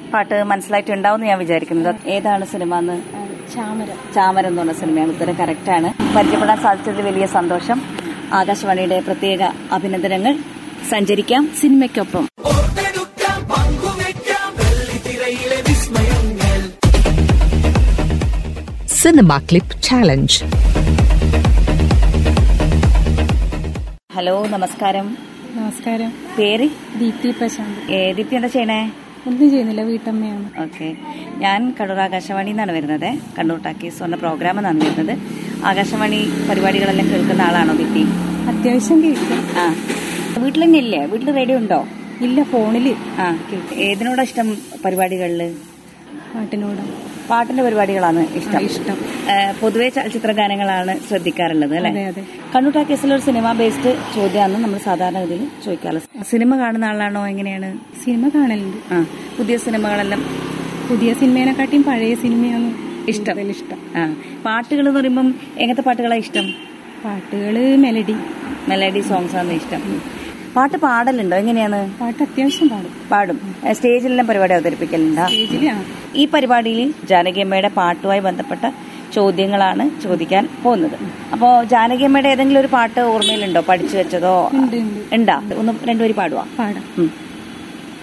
പാട്ട് മനസ്സിലായിട്ടുണ്ടാവും ഞാൻ വിചാരിക്കുന്നത് ഏതാണ് സിനിമ എന്ന് ചാമര ചാമരം എന്ന് പറഞ്ഞ സിനിമയാണ് ഉത്തരം കറക്റ്റാണ് പരിചയപ്പെടാൻ സാധിച്ചതിൽ വലിയ സന്തോഷം ആകാശവാണിയുടെ പ്രത്യേക അഭിനന്ദനങ്ങൾ സഞ്ചരിക്കാം സിനിമയ്ക്കൊപ്പം Cinema Clip Challenge. ഹലോ നമസ്കാരം നമസ്കാരം പേര് ദീപ്തി പ്രശാന്ത് ഏ, ദീപ്തി എന്താ ചെയ്യണേ ഒന്നും ചെയ്യുന്നില്ല വീട്ടമ്മയാണ് ഓക്കെ ഞാൻ കണ്ണൂർ ആകാശവാണി എന്നാണ് വരുന്നത് കണ്ണൂർ ടാക്കീസ് എന്ന പ്രോഗ്രാം എന്നാണ് വരുന്നത് ആകാശവാണി പരിപാടികളെല്ലാം കേൾക്കുന്ന ആളാണോ ദീപ്തി അത്യാവശ്യം കേൾക്കും ആ വീട്ടിൽ തന്നെ ഇല്ലേ വീട്ടിൽ റേഡിയോ ഉണ്ടോ ഇല്ല ഫോണില് ആ ഏതിനോടാ ഇഷ്ടം പരിപാടികളിൽ പാട്ടിനോട് പാട്ടിന്റെ പരിപാടികളാണ് ഇഷ്ടം ഇഷ്ടം ഏ, പൊതുവെ ചലച്ചിത്ര ഗാനങ്ങളാണ് ശ്രദ്ധിക്കാറുള്ളത് അല്ലെ അതെ അതെ കണ്ണൂർ ടാക്കീസിൽ ഒരു സിനിമ ബേസ്ഡ് ചോദ്യമാണ് നമ്മൾ സാധാരണഗതിയിൽ ചോദിക്കാറുള്ളത് സിനിമ കാണുന്ന ആളാണോ എങ്ങനെയാണ് സിനിമ കാണലുണ്ട് ആ പുതിയ സിനിമകളെല്ലാം പുതിയ സിനിമേനെക്കാട്ടിയും പഴയ സിനിമയാണ് ഇഷ്ടം. കൂടുതൽ ഇഷ്ടം ആ പാട്ടുകൾ എന്ന് പറയുമ്പം എങ്ങനത്തെ പാട്ടുകളാണ് ഇഷ്ടം പാട്ടുകള് മെലഡി മെലഡി സോങ്സ് ആണ് ഇഷ്ടം പാട്ട് പാടലുണ്ടോ എങ്ങനെയാണ് പാട്ട് അത്യാവശ്യം പാടും പാടും ഏ, സ്റ്റേജിലെല്ലാം പരിപാടി അവതരിപ്പിക്കലുണ്ടോ സ്റ്റേജില് ആ ഈ പരിപാടിയിൽ ജാനകിയമ്മയുടെ പാട്ടുമായി ബന്ധപ്പെട്ട ചോദ്യങ്ങളാണ് ചോദിക്കാൻ പോകുന്നത് അപ്പോൾ ജാനകിയമ്മയുടെ ഏതെങ്കിലും ഒരു പാട്ട് ഓർമ്മയിലുണ്ടോ പഠിച്ചു വെച്ചതോ ഉണ്ട് ഉണ്ട് ഉണ്ടാ ഒന്ന് രണ്ടുപേര് പാടുവാ പാടാം ഉം.